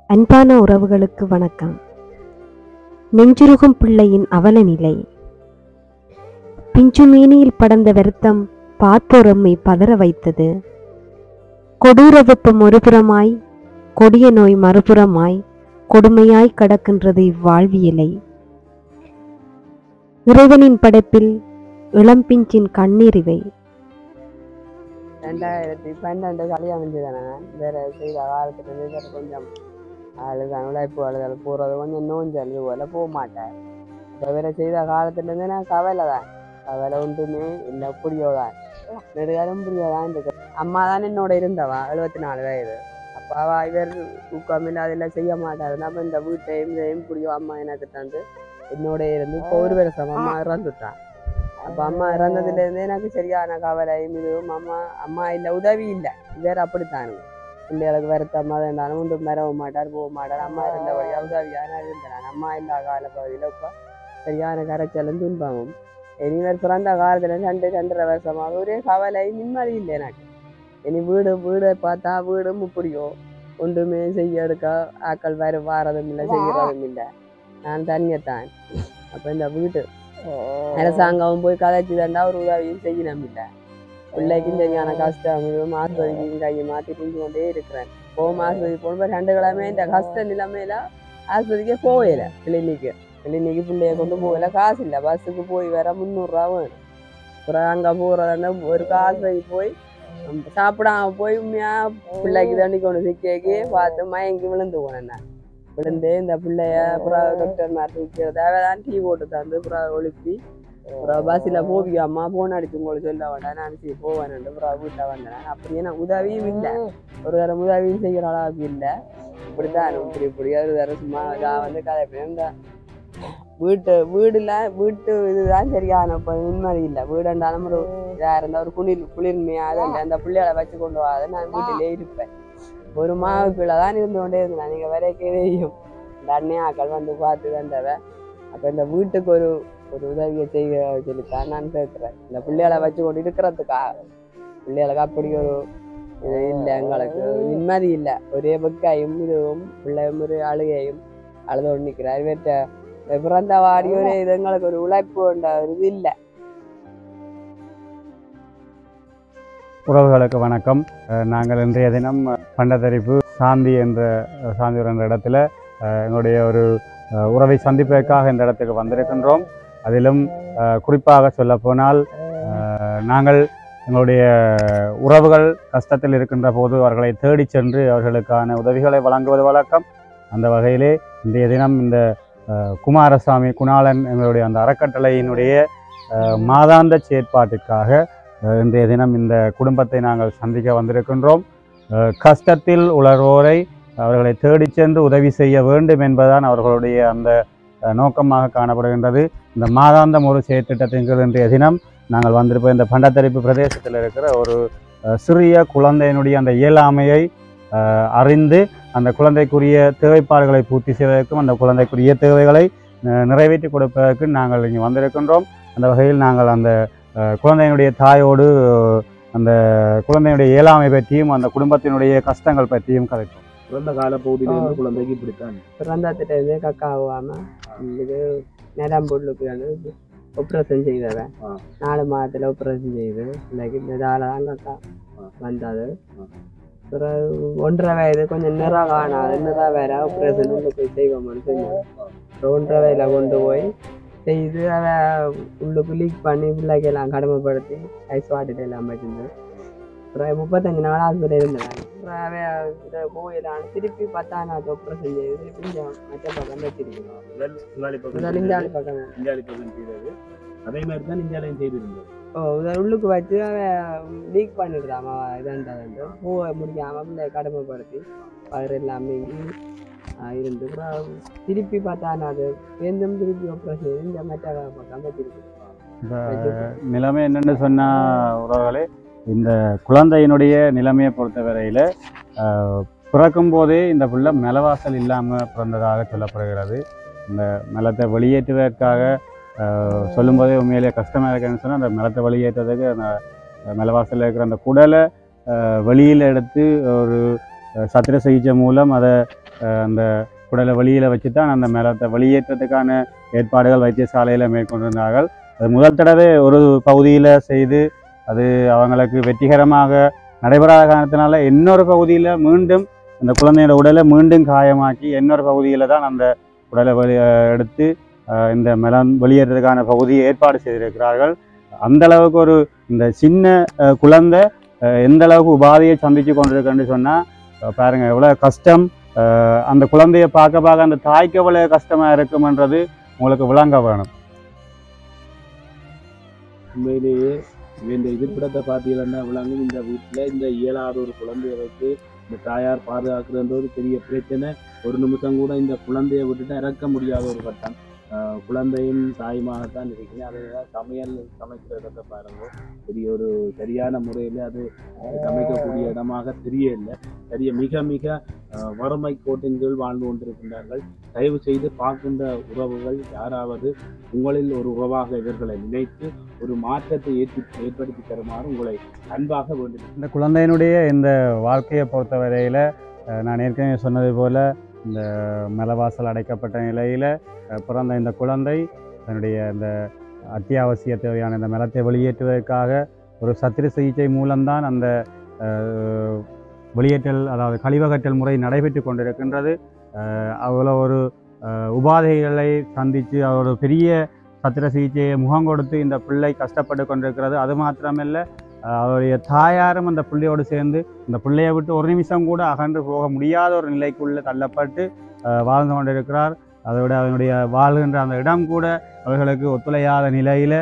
அன்பான உறவுகளுக்கு வணக்கம் நெஞ்சுருகும் பிள்ளையின் அவல நிலை பிஞ்சு மேனியில் படர்ந்த வருத்தம் பார்ப்போரம்மை பதற வைத்தது கொடூர வெப்பம் ஒருபுறமாய் கொடிய நோய் மறுபுறமாய் கொடுமையாய் கடக்கின்றது இவ்வாழ்வியலை இறைவனின் படைப்பில் இளம்பிஞ்சின் கண்ணீரிவை ரெண்டாயிரத்தி பன்னெண்டு கல்யாணம் செஞ்சதானே வேற செய்த காலத்துல இருந்து வேற கொஞ்சம் அழுதான் உழைப்பு அழுதல் போறது கொஞ்சம் நோஞ்சு அழுது போல போக மாட்டேன் இப்போ வேற செய்த காலத்துல இருந்து நான் கவலை தான் கவலை ஒன்றுமே இல்லை புரியோதான் நெடுகாலம் புரியோதான் இருக்கு அம்மா தான் என்னோட இருந்தவா எழுபத்தி நாலு வயது அப்பாவா இவர் தூக்கம் இல்லை அதெல்லாம் செய்ய மாட்டாரு நம்ம இந்த வீட்டையும் இதையும் புரியோ அம்மா எனக்கு தந்து என்னோட இருந்து இப்போ ஒரு வருஷம் அம்மா இறந்துட்டான் அப்ப அம்மா இறந்ததுல இருந்து எனக்கு சரியான கவலையும் இதுவும் அம்மா அம்மா இல்ல உதவி இல்ல வேற அப்படித்தானுங்க பிள்ளைகளுக்கு வருத்தமா இருந்தாலும் ஒன்று மறவ மாட்டார் போக மாட்டார் அம்மா இருந்தபடியா உதவியான இருந்தேன் அம்மா இல்லா கால பகுதியில் இப்போ சரியான கரைச்சலும் துன்பமும் இனிமேல் பிறந்த காலத்துல ரெண்டு ரெண்டரை வருஷமாக ஒரே கவலை நிம்மதி இல்லை எனக்கு இனி வீடு வீடை பார்த்தா வீடும் இப்படியோ ஒன்றுமே செய்ய எடுக்க ஆக்கள் வேறு வாரதும் இல்லை செய்யறதும் இல்லை நான் தனியத்தான் அப்போ இந்த வீட்டு அரசாங்கம் போய் கதைச்சு தண்டா ஒரு உதவியும் செய்யணும் இல்லை பிள்ளைக்கும் சரியான கஷ்டம் இதுவும் ஆஸ்பத்திரிக்கும் கையை மாற்றி குஞ்சு கொண்டே இருக்கிறேன் போகும் ஆஸ்பத்திரி போகும்போது ரெண்டு கிழமை இந்த கஷ்ட நிலைமையில ஆஸ்பத்திரிக்கே போகல கிளினிக்கு கிளினிக்கு பிள்ளைய கொண்டு போகல காசு இல்லை பஸ்ஸுக்கு போய் வர முந்நூறுரூவா வேணும் அப்புறம் அங்கே போகிறதுன்னா ஒரு ஆஸ்பத்திரி போய் சாப்பிடாம போய் உண்மையா பிள்ளைக்கு தண்ணி கொண்டு சிக்கி பார்த்து மயங்கி விழுந்து போனேன் நான் விழுந்து இந்த பிள்ளைய அப்புறம் டாக்டர் மாதிரி தூக்கிறத தான் டீ போட்டு தந்து அப்புறம் ஒழுப்பி அப்புறம் பஸ்ஸில் போவியா அம்மா ஃபோன் அடிச்சு உங்களுக்கு சொல்ல வேண்டாம் நான் சரி போவேன் அப்புறம் வீட்டில் வந்தேன் அப்படியே நான் உதவியும் இல்லை ஒரு தரம் உதவியும் செய்கிற அளவுக்கு இல்லை இப்படித்தான் இப்படி இப்படி ஒரு தரம் சும்மா நான் வந்து கதை இந்த வீட்டு வீடுல வீட்டு இதுதான் சரியான இப்போ நிம்மதி இல்லை வீடுண்டாலும் ஒரு இதாக இருந்தால் ஒரு குளிர் குளிர்மையாக அந்த அந்த பிள்ளைகளை வச்சு கொண்டு வராத நான் வீட்டிலே இருப்பேன் ஒரு மாவுக்குள்ள தான் இருந்து கொண்டே இருந்தேன் நீங்கள் வரைக்கே தெரியும் இந்த அண்ணையாக்கள் வந்து பார்த்து வந்தவ அப்போ இந்த வீட்டுக்கு ஒரு ஒரு உதவியை செய்ய சொல்லித்தான் நான் கேட்குறேன் இந்த பிள்ளைகளை வச்சு கொண்டு இருக்கிறதுக்காக பிள்ளைகளுக்கு அப்படி ஒரு இது இல்லை எங்களுக்கு நிம்மதி இல்லை ஒரே வெக்காயும் இதுவும் பிள்ளையும் ஒரு அழுகையும் அழுது கொண்டு நிற்கிறார் இவற்ற பிறந்த வாடி ஒரு இது எங்களுக்கு ஒரு உழைப்பு கொண்ட ஒரு இது இல்லை உறவுகளுக்கு வணக்கம் அஹ் நாங்கள் இன்றைய தினம் பண்டத்தரிப்பு சாந்தி என்ற அஹ், சாந்தியூர் என்ற இடத்துல அஹ், எங்களுடைய ஒரு அஹ், உறவை சந்திப்பதற்காக இந்த இடத்துக்கு வந்திருக்கின்றோம் அதிலும் அஹ், குறிப்பாக சொல்லப்போனால் அஹ், நாங்கள் எங்களுடைய உறவுகள் கஷ்டத்தில் இருக்கின்ற போது அவர்களை தேடிச் சென்று அவர்களுக்கான உதவிகளை வழங்குவது வழக்கம் அந்த வகையிலே இன்றைய தினம் இந்த அஹ், குமாரசாமி குணாளன் எங்களுடைய அந்த அறக்கட்டளையினுடைய அஹ், மாதாந்த செயற்பாட்டிற்காக அஹ் இன்றைய தினம் இந்த குடும்பத்தை நாங்கள் சந்திக்க வந்திருக்கின்றோம் அஹ் கஷ்டத்தில் உளரோரை அவர்களை தேடிச் சென்று உதவி செய்ய வேண்டும் என்பதுதான் அவர்களுடைய அந்த அஹ், நோக்கமாக காணப்படுகின்றது இந்த மாதாந்தம் ஒரு செயற்திட்டத்தின் கீழ் இன்றைய தினம் நாங்கள் வந்திருப்போம் இந்த பண்டத்தரிப்பு பிரதேசத்தில் இருக்கிற ஒரு அஹ், சிறிய குழந்தையினுடைய அந்த இயலாமையை அஹ், அறிந்து அந்த குழந்தைக்குரிய தேவைப்பாடுகளை பூர்த்தி செய்வதற்கும் அந்த குழந்தைக்குரிய தேவைகளை அஹ், நிறைவேற்றி கொடுப்பதற்கு நாங்கள் இங்கே வந்திருக்கின்றோம் அந்த வகையில் நாங்கள் அந்த அஹ் குழந்தையினுடைய தாயோடு அந்த குழந்தையினுடைய இயலாமை பற்றியும் அந்த குடும்பத்தினுடைய கஷ்டங்கள் பற்றியும் கதைப்போம் பிறந்த கால பகுதியிலிருந்து குழந்தைக்கு இப்படித்தான் பிறந்தத்திட்ட இருந்து கக்கா ஆகாம இது நரம்புள்ளுக்கு வந்து ஆப்ரேஷன் செய்தவன் ஆ. நாலு மாதத்துல ஆப்ரேஷன் செய்து இன்னைக்கு இந்த இதால தான் கக்கா ஆ. வந்தது ஆ. பிறகு ஒன்றரை வயது கொஞ்சம் நிறா காணாது நிறா வேற ஆப்ரேஷன் உள்ள போய் செய்வோம்னு சொன்னாங்க அப்புறம் ஒன்றரை வயதில் கொண்டு போய் செய்து அதை உள்ளுக்கு லீக் பண்ணி பிள்ளைக்கெல்லாம் கடமைப்படுத்தி ஐஸ் வாட்டர் எல்லாம் வச்சிருந்து அப்புறம் முப்பத்தஞ்சு நாள் ஆஸ்பத்திரி இருந்தேன் அப்புறம் அவன் இதை போயிடலாம் திருப்பி பத்தாம் நாள் ஆப்ரேஷன் செய்து திருப்பி இங்க மற்ற பக்கம் வச்சிருக்கணும் முதல் இங்காளி பக்கம் முதல் இஞ்சாலி பக்கம் இந்தியாளி பக்கம் செய்தது அதே மாதிரி தான் இந்தியாலையும் செய்திருந்தது ஓ இதை உள்ளுக்கு வச்சு அவன் லீக் பண்ணிடுறான் அவன் இதான்ட்டு பூவை முடிக்காம பிள்ளை கடமைப்படுத்தி பயிர் எல்லாமே இருந்து அப்புறம் திருப்பி பார்த்தா அது வேந்தும் திருப்பி ஆப்ரேஷன் இந்த மற்ற பக்கம் வச்சிருக்கு இப்போ நிலைமை என்னென்னு சொன்னால் உறவுகளே இந்த குழந்தையினுடைய நிலைமையை பொறுத்தவரையில் பிறக்கும் போதே இந்த பிள்ளை மெலவாசல் இல்லாமல் பிறந்ததாக சொல்லப்படுகிறது இந்த மெலத்தை வெளியேற்றுவதற்காக அஹ், சொல்லும்போதே உண்மையிலேயே கஷ்டமாக இருக்குன்னு சொன்னால் அந்த மெலத்தை வெளியேற்றுறதுக்கு அந்த மெலவாசலில் இருக்கிற அந்த குடலை வெளியில் எடுத்து ஒரு அஹ், சத்திர சிகிச்சை மூலம் அதை அஹ், அந்த குடலை வெளியில் வச்சு தான் அந்த மலத்தை வெளியேற்றத்துக்கான ஏற்பாடுகள் வைத்தியசாலையில் மேற்கொண்டிருந்தார்கள் அது முதல் தடவை ஒரு பகுதியில் செய்து அது அவங்களுக்கு வெற்றிகரமாக நடைபெறாத காரணத்தினால இன்னொரு பகுதியில் மீண்டும் அந்த குழந்தையோட உடலை மீண்டும் காயமாக்கி இன்னொரு பகுதியில் தான் அந்த உடலை வெளி அஹ் எடுத்து அஹ் இந்த மெலம் வெளியேறதுக்கான பகுதியை ஏற்பாடு செய்திருக்கிறார்கள் அந்த அளவுக்கு ஒரு இந்த சின்ன அஹ், குழந்தை அஹ், எந்த அளவுக்கு உபாதையை சந்திச்சு கொண்டிருக்குன்னு சொன்னால் பாருங்க எவ்வளோ கஷ்டம் அஹ், அந்த குழந்தைய பார்க்க பார்க்க அந்த தாய்க்கு எவ்வளோ கஷ்டமாக இருக்கும்ன்றது உங்களுக்கு விளங்க வேணும் உண்மையிலேயே இந்த எதிர்ப்பிடத்தை பார்த்தீங்கன்னா விளங்கும் இந்த வீட்டில் இந்த இயலாத ஒரு குழந்தைய வைத்து இந்த தாயார் பாதுகாக்கிறது ஒரு பெரிய பிரச்சனை ஒரு நிமிஷம் கூட இந்த குழந்தைய விட்டுட்டு இறக்க முடியாத ஒரு கட்டம் ஆஹ் குழந்தையும் தாயுமாகத்தான் இருக்கிறேன் அதை தான் சமையல் சமைக்கிறத பாருங்க பெரிய ஒரு சரியான முறையில் அது சமைக்கக்கூடிய இடமாக தெரியல சரிய மிக மிக ஆஹ் வறுமை கோட்டின் கீழ் வாழ்ந்து கொண்டிருக்கின்றார்கள் தயவு செய்து பார்க்கின்ற உறவுகள் யாராவது உங்களில் ஒரு உறவாக இவர்களை நினைத்து ஒரு மாற்றத்தை ஏற்றி ஏற்படுத்தி தருமாறு உங்களை அன்பாக வேண்டுகிறேன் இந்த குழந்தையினுடைய இந்த வாழ்க்கையை பொறுத்தவரையில் நான் ஏற்கனவே சொன்னது போல் இந்த மலவாசல் அடைக்கப்பட்ட நிலையில் பிறந்த இந்த குழந்தை தன்னுடைய இந்த அத்தியாவசிய தேவையான இந்த மலத்தை வெளியேற்றுவதற்காக ஒரு சத்திர சிகிச்சை மூலம்தான் அந்த அஹ், வெளியேற்றல் அதாவது கழிவகற்றல் முறை நடைபெற்று கொண்டிருக்கின்றது அஹ், அவ்வளோ ஒரு அஹ், உபாதைகளை சந்தித்து ஒரு பெரிய சத்திர சிகிச்சையை முகம் கொடுத்து இந்த பிள்ளை கஷ்டப்பட்டு கொண்டிருக்கிறது அது மாத்திரமல்ல அஹ், அவருடைய தாயாரும் அந்த பிள்ளையோடு சேர்ந்து இந்த பிள்ளையை விட்டு ஒரு நிமிஷம் கூட அகன்று போக முடியாத ஒரு நிலைக்குள்ளே தள்ளப்பட்டு அஹ், வாழ்ந்து கொண்டிருக்கிறார் அதோட அவனுடைய வாழ்கின்ற அந்த இடம் கூட அவர்களுக்கு ஒத்துழையாத நிலையில்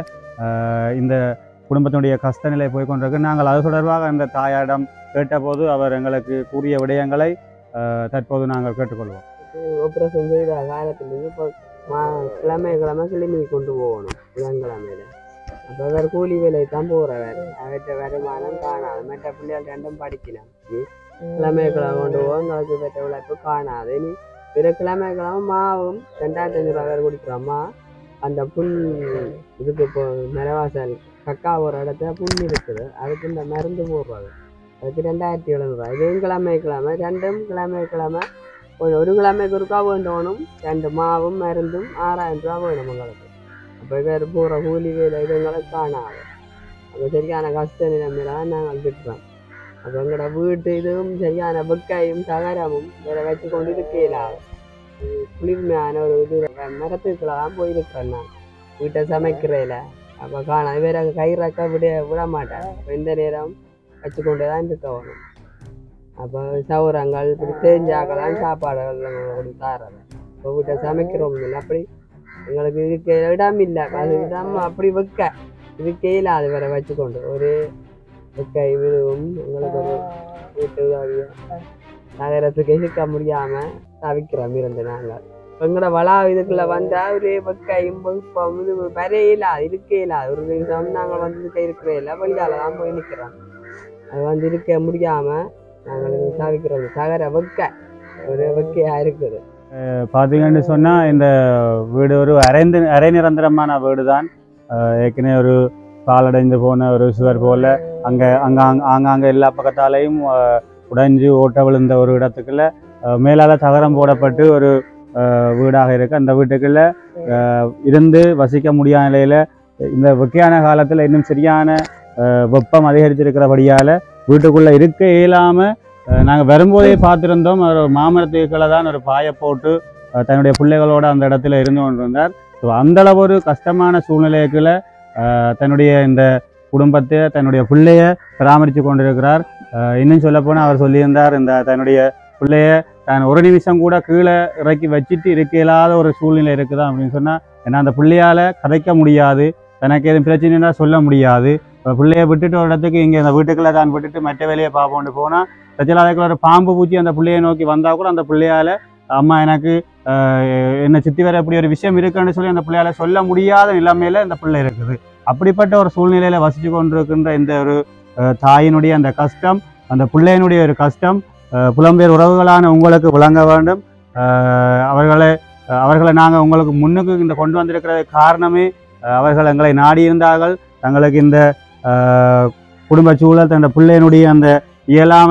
இந்த குடும்பத்தினுடைய கஷ்ட நிலை போய் கொண்டிருக்கு நாங்கள் அது தொடர்பாக அந்த தாயாரிடம் கேட்டபோது அவர் எங்களுக்கு கூறிய விடயங்களை அஹ், தற்போது நாங்கள் கேட்டுக்கொள்வோம் ஆப்ரேஷன் செய்த காலத்துலேருந்து இப்போ மா கிழமை கிழமை கிளினிக் கொண்டு போகணும் புதன்கிழமையில அப்போ வேறு கூலி வேலைக்கு தான் போகிறவர் அவர்கிட்ட வருமானம் காணாது மற்ற பிள்ளைகள் ரெண்டும் படிக்கலாம் ம். கிழமை கிழமை கொண்டு போவோம் எங்களுக்கு பெற்ற உழைப்பு காணாது நீ பிற கிழமை கிழமை மாவும் ரெண்டாயிரத்தி ஐநூறு வேறு குடிக்கிறோம்மா அந்த புண் இதுக்கு இப்போ நிலவாசல் கக்கா ஒரு இடத்துல புண் இருக்குது அதுக்கு இந்த மருந்து போடுறது அதுக்கு ரெண்டாயிரத்தி எழுநூறுவா இதுவும் கிழமை கிழமை ரெண்டும் கிழமை கிழமை ஒரு ஒரு கிழமைக்கு ஒருக்கா வேண்டணும் ரெண்டு மாவும் மருந்தும் ஆறாயிரம் ரூபா வேணும் உங்களுக்கு அப்போ வேறு போகிற கூலி வேலை இதுங்களுக்கு காணாது அப்போ சரியான கஷ்ட நிலைமையில தான் நாங்கள் விட்டுறோம் அப்போ எங்களோட வீட்டு இதுவும் சரியான வெக்கையும் தகரமும் வேற வச்சு கொண்டு இருக்கலாம் குளிர்மையான ஒரு இது மரத்துக்குள்ள தான் போயிருக்கிறேன் நான் வீட்டை சமைக்கிறதில்ல அப்போ காணாது வேற கை ரக்க விட விட மாட்டேன் அப்போ இந்த நேரம் வச்சு கொண்டு தான் இருக்க வேணும் அப்போ சௌரங்கள் இப்படி தெரிஞ்சாக்கலாம் சாப்பாடுகள் எங்களுக்கு தாரது இப்போ வீட்டை சமைக்கிறோம் இல்லை அப்படி எங்களுக்கு இதுக்கு இடம் இல்லை அது இடம் அப்படி வைக்க இதுக்கே இல்லாத வேற வச்சுக்கொண்டு ஒரு வைக்க இதுவும் எங்களுக்கு ஒரு வீட்டு உதவியை நகரத்துக்கு இருக்க முடியாம தவிக்கிறோம் இருந்து நாங்கள் எங்களோட வளா இதுக்குள்ள வந்தா ஒரு வெக்கையும் வெப்பம் இது வரையில இருக்கே இல்லாது ஒரு நிமிஷம் நாங்கள் வந்து இருக்க இருக்கிறே இல்லை வெளியால தான் போய் நிற்கிறோம் அது வந்து இருக்க முடியாம நாங்கள் தவிக்கிறோம் தகர வெக்க ஒரு வெக்கையா இருக்குது பார்த்தீங்கன்னு சொன்னால் இந்த வீடு ஒரு அரைந்து அரை நிரந்தரமான வீடு தான் ஏற்கனவே ஒரு பாலடைந்து போன ஒரு சுவர் போல் அங்கே அங்கே ஆங்காங்கே எல்லா பக்கத்தாலையும் அஹ், உடைஞ்சு ஓட்ட விழுந்த ஒரு இடத்துக்குள்ள அஹ், மேலால தகரம் போடப்பட்டு ஒரு அஹ், வீடாக இருக்கு அந்த வீட்டுக்குள்ள அஹ், இருந்து வசிக்க முடியாத நிலையில் இந்த வெக்கையான காலத்தில் இன்னும் சரியான அஹ், வெப்பம் அதிகரித்திருக்கிறபடியால் வீட்டுக்குள்ளே இருக்க இயலாமல் நாங்கள் வரும்போதே பார்த்துருந்தோம் ஒரு மாமரத்துக்குள்ள தான் ஒரு பாயை போட்டு அஹ், தன்னுடைய பிள்ளைகளோட அந்த இடத்துல இருந்து கொண்டிருந்தார் ஸோ அந்தளவு ஒரு கஷ்டமான சூழ்நிலைக்குள்ள அஹ், தன்னுடைய இந்த குடும்பத்தை தன்னுடைய பிள்ளைய பராமரித்து கொண்டிருக்கிறார் அஹ், இன்னும் சொல்லப்போனால் அவர் சொல்லியிருந்தார் இந்த தன்னுடைய பிள்ளைய தான் ஒரு நிமிஷம் கூட கீழே இறக்கி வச்சுட்டு இருக்க இயலாத ஒரு சூழ்நிலை இருக்குதா அப்படின்னு சொன்னால் ஏன்னா அந்த பிள்ளையால் கதைக்க முடியாது தனக்கு எதுவும் பிரச்சனைனா சொல்ல முடியாது இப்போ பிள்ளைய விட்டுட்டு ஒரு இடத்துக்கு இங்கே இந்த வீட்டுக்குள்ளே தான் விட்டுட்டு மற்ற வேலையை பார்ப்போம்னு போனால் பிரச்சலாதைக்குள்ள ஒரு பாம்பு பூச்சி அந்த பிள்ளையை நோக்கி வந்தால் கூட அந்த பிள்ளையால அம்மா எனக்கு ஆஹ், என்ன சுற்றி வர இப்படி ஒரு விஷயம் இருக்குன்னு சொல்லி அந்த பிள்ளையால சொல்ல முடியாத நிலைமையில இந்த பிள்ளை இருக்குது அப்படிப்பட்ட ஒரு சூழ்நிலையில வசித்து கொண்டிருக்கின்ற இந்த ஒரு ஆஹ், தாயினுடைய அந்த கஷ்டம் அந்த பிள்ளையினுடைய ஒரு கஷ்டம் ஆஹ், புலம்பெயர் உறவுகளான உங்களுக்கு விளங்க வேண்டும் ஆஹ், அவர்களை அவர்களை நாங்கள் உங்களுக்கு முன்னுக்கு இந்த கொண்டு வந்திருக்கிற காரணமே ஆஹ், அவர்கள் எங்களை நாடி இருந்தார்கள் தங்களுக்கு இந்த ஆஹ், குடும்ப சூழல் தன் பிள்ளையினுடைய அந்த இயலாமை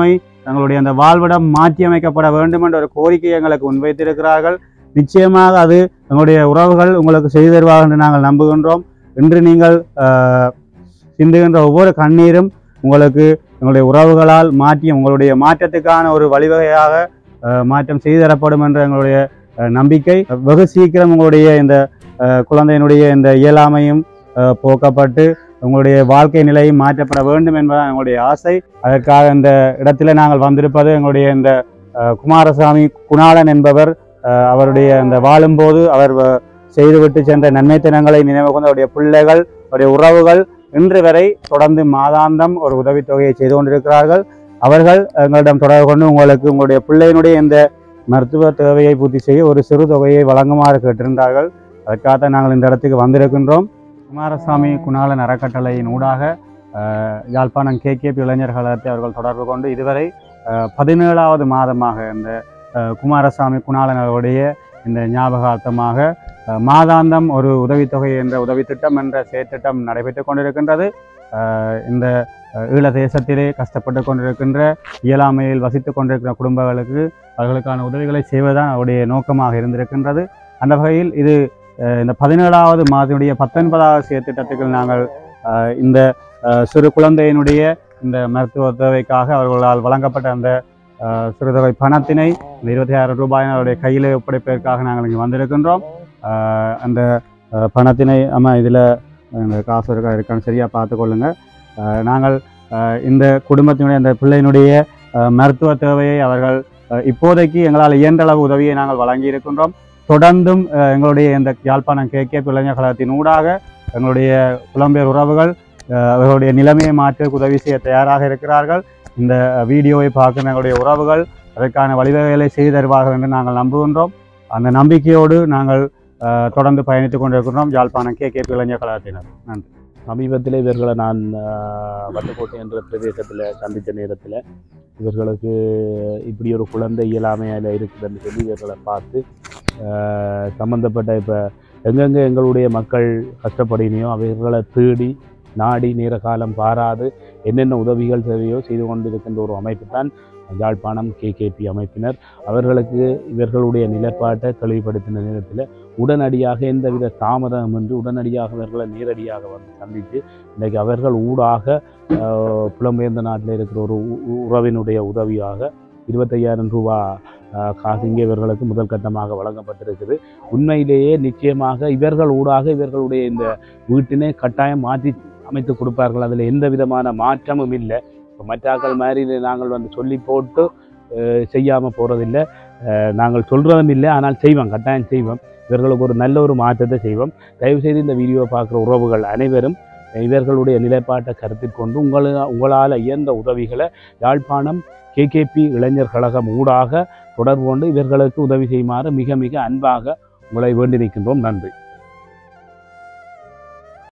தங்களுடைய அந்த வாழ்விடம் மாற்றியமைக்கப்பட வேண்டும் என்ற ஒரு கோரிக்கையை எங்களுக்கு முன்வைத்திருக்கிறார்கள் நிச்சயமாக அது எங்களுடைய உறவுகள் உங்களுக்கு செய்து தருவார்கள் என்று நாங்கள் நம்புகின்றோம் இன்று நீங்கள் ஆஹ், சிந்துகின்ற ஒவ்வொரு கண்ணீரும் உங்களுக்கு எங்களுடைய உறவுகளால் மாற்றிய உங்களுடைய மாற்றத்துக்கான ஒரு வழிவகையாக ஆஹ், மாற்றம் செய்து தரப்படும் என்ற எங்களுடைய ஆஹ், நம்பிக்கை வெகு சீக்கிரம் உங்களுடைய இந்த ஆஹ், குழந்தையினுடைய இந்த இயலாமையும் ஆஹ், போக்கப்பட்டு உங்களுடைய வாழ்க்கை நிலையும் மாற்றப்பட வேண்டும் என்பதுதான் எங்களுடைய ஆசை அதற்காக இந்த இடத்துல நாங்கள் வந்திருப்பது எங்களுடைய இந்த ஆஹ், குமாரசாமி குணாளன் என்பவர் ஆஹ், அவருடைய அந்த வாழும்போது அவர் வ- செய்துவிட்டு சென்ற நன்மைத்தனங்களை நினைவு கொண்டு அவருடைய பிள்ளைகள் அவருடைய உறவுகள் இன்று வரை தொடர்ந்து மாதாந்தம் ஒரு உதவித்தொகையை செய்து கொண்டிருக்கிறார்கள் அவர்கள் எங்களிடம் தொடர்பு கொண்டு உங்களுக்கு உங்களுடைய பிள்ளையினுடைய இந்த மருத்துவ தேவையை பூர்த்தி செய்ய ஒரு சிறு தொகையை வழங்குமாறு கேட்டிருந்தார்கள் அதற்காக நாங்கள் இந்த இடத்துக்கு வந்திருக்கின்றோம் குமாரசாமி குணாளன் அறக்கட்டளையின் ஊடாக அஹ், யாழ்ப்பாணம் கேகேபி இளைஞர் கழகத்தை அவர்கள் தொடர்பு கொண்டு இதுவரை அஹ், பதினேழாவது மாதமாக இந்த அஹ், குமாரசாமி குணாளன் அவருடைய இந்த ஞாபகார்த்தமாக அஹ், மாதாந்தம் ஒரு உதவித்தொகை என்ற உதவி திட்டம் என்ற செயற்திட்டம் நடைபெற்று கொண்டிருக்கின்றது அஹ், இந்த அஹ், ஈழ தேசத்திலே கஷ்டப்பட்டு கொண்டிருக்கின்ற இயலாமையில் வசித்து கொண்டிருக்கிற குடும்பங்களுக்கு அவர்களுக்கான உதவிகளை செய்வதுதான் அவருடைய நோக்கமாக இருந்திருக்கின்றது அந்த வகையில் இது அஹ், இந்த பதினேழாவது மாதத்தினுடைய பத்தொன்பதாவது செயற்திட்டத்துக்கு நாங்கள் அஹ், இந்த அஹ், சிறு குழந்தையினுடைய இந்த மருத்துவ தேவைக்காக அவர்களால் வழங்கப்பட்ட அந்த அஹ், சிறுதொகை பணத்தினை இந்த இருபத்தி ஆயிரம் ரூபாய் அவருடைய கையில் ஒப்படைப்பதற்காக நாங்கள் இங்கே வந்திருக்கின்றோம் அஹ், அந்த அஹ், பணத்தினை ஆமாம் இதில் இந்த காசு இருக்கா இருக்கான்னு சரியாக பார்த்துக்கொள்ளுங்க அஹ், நாங்கள் அஹ், இந்த குடும்பத்தினுடைய அந்த பிள்ளையினுடைய அஹ், மருத்துவ தேவையை அவர்கள் அஹ், இப்போதைக்கு எங்களால் இயன்ற அளவு உதவியை நாங்கள் வழங்கி இருக்கின்றோம் தொடர்ந்தும் அஹ், எங்களுடைய இந்த யாழ்ப்பாணம் கே கே இளைஞர் கழகத்தின் ஊடாக எங்களுடைய புலம்பெயர் உறவுகள் அஹ், அவர்களுடைய நிலைமையை மாற்ற உதவி செய்ய தயாராக இருக்கிறார்கள் இந்த வீடியோவை பார்க்கிற எங்களுடைய உறவுகள் அதற்கான வழிவகைகளை செய்து தருவார்கள் என்று நாங்கள் நம்புகின்றோம் அந்த நம்பிக்கையோடு நாங்கள் அஹ், தொடர்ந்து பயணித்துக் கொண்டிருக்கிறோம் யாழ்ப்பாணம் கே கே இளைஞர் கழகத்தினர் நன்றி சமீபத்தில் இவர்களை நான் ஆஹ், வட்டுக்கோட்டை என்ற பிரதேசத்தில் சந்தித்த நேரத்தில் இவர்களுக்கு இப்படி ஒரு குழந்தை இயலாமையில் இருக்குதுன்னு சொல்லி இவர்களை பார்த்து ஆஹ், சம்பந்தப்பட்ட இப்போ எங்கெங்கே எங்களுடைய மக்கள் கஷ்டப்படினையோ அவர்களை தேடி நாடி நேர காலம் பாராது என்னென்ன உதவிகள் தேவையோ செய்து கொண்டிருக்கின்ற ஒரு அமைப்பு தான் யாழ்ப்பாணம் கேகேபி அமைப்பினர் அவர்களுக்கு இவர்களுடைய நிலைப்பாட்டை தெளிவுபடுத்தின நேரத்தில் உடனடியாக எந்தவித தாமதமின்றி உடனடியாக அவர்களை நேரடியாக வந்து சந்தித்து இன்றைக்கு அவர்கள் ஊடாக ஆஹ், புலம்பெயர்ந்த நாட்டில் இருக்கிற ஒரு உ- உ- உறவினுடைய உதவியாக இருபத்தையாயிரம் ரூபா ஆஹ், காசு இங்கே இவர்களுக்கு முதல் கட்டமாக வழங்கப்பட்டிருக்குது உண்மையிலேயே நிச்சயமாக இவர்கள் ஊடாக இவர்களுடைய இந்த வீட்டினை கட்டாயம் மாற்றி அமைத்து கொடுப்பார்கள் அதில் எந்த விதமான மாற்றமும் இல்லை இப்போ மற்றாக்கள் மாதிரி நாங்கள் வந்து சொல்லி போட்டு செய்யாமல் போகிறதில்லை நாங்கள் சொல்கிறதும் இல்லை ஆனால் செய்வோம் கட்டாயம் செய்வோம் இவர்களுக்கு ஒரு நல்ல ஒரு மாற்றத்தை செய்வோம் தயவுசெய்து இந்த வீடியோவை பார்க்குற உறவுகள் அனைவரும் இவர்களுடைய நிலைப்பாட்டை கருத்தில் கொண்டு உங்கள உங்களால் இயன்ற உதவிகளை யாழ்ப்பாணம் கேகேபி இளைஞர் கழகம் ஊடாக தொடர்பு கொண்டு இவர்களுக்கு உதவி செய்யுமாறு மிக மிக அன்பாக உங்களை வேண்டி நிற்கின்றோம் நன்றி